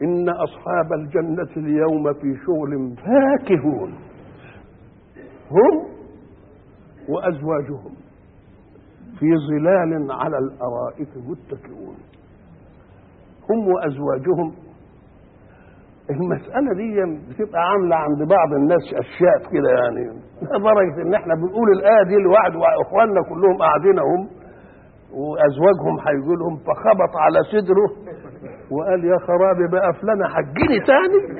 إن أصحاب الجنة اليوم في شغل فاكهون هم وأزواجهم في ظلال على الأرائك متكئون هم وأزواجهم المسألة دي بتبقى عاملة عند بعض الناس أشياء كده يعني لدرجة إن إحنا بنقول الآية دي لواحد وإخواننا كلهم قاعدين هم وأزواجهم هيقول لهم فخبط على صدره وقال يا خرابي بقى فلانة حجني تاني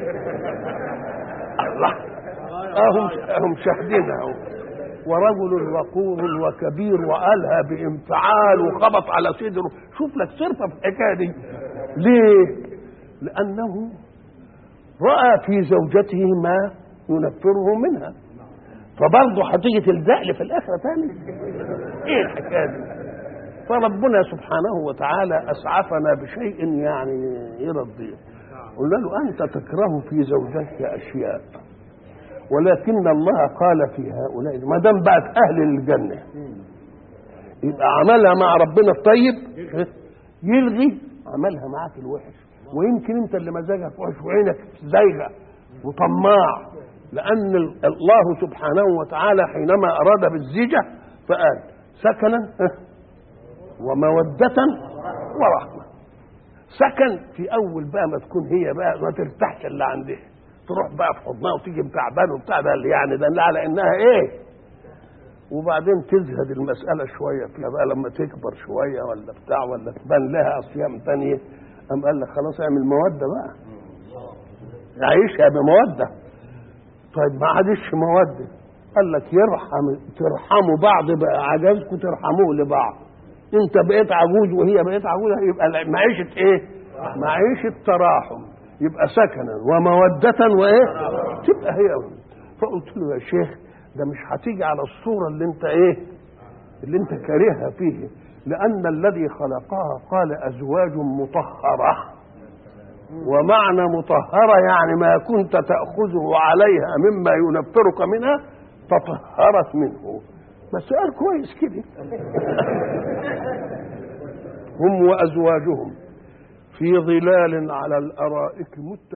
الله أهم أهم شاهدينها أهو. ورجل وقور وكبير وقالها بانفعال وخبط على صدره شوف لك صرفة في الحكاية دي ليه؟ لأنه رأى في زوجته ما ينفره منها فبرضه هتيجي تلزق في الآخرة تاني إيه الحكاية دي؟ فربنا سبحانه وتعالى أسعفنا بشيء يعني يرضيه قلنا له أنت تكره في زوجتك أشياء ولكن الله قال في هؤلاء ما دام بقت أهل الجنة يبقى عملها مع ربنا الطيب يلغي عملها معاك الوحش ويمكن انت اللي مزاجك وحش وعينك زايغه وطماع لان الله سبحانه وتعالى حينما اراد بالزيجه فقال سكنا ومودة ورحمة سكن في أول بقى ما تكون هي بقى ما ترتاحش اللي عندها تروح بقى في حضنها وتيجي تعبان وبتاع ده اللي يعني ده على إنها إيه وبعدين تزهد المسألة شوية فيها بقى لما تكبر شوية ولا بتاع ولا تبان لها أصيام تانية قام قال لك خلاص اعمل مودة بقى عيشها بمودة طيب ما عادش مودة قال لك يرحم ترحموا بعض بقى عجزكم ترحموه لبعض انت بقيت عجوز وهي بقيت عجوز يبقى معيشة ايه معيشة تراحم يبقى سكنا ومودة وايه تبقى هي فقلت له يا شيخ ده مش هتيجي على الصورة اللي انت ايه اللي انت كارهها فيه لأن الذي خلقها قال أزواج مطهرة ومعنى مطهرة يعني ما كنت تأخذه عليها مما ينفرك منها تطهرت منه ما سؤال كويس كده هم وأزواجهم في ظلال على الأرائك مت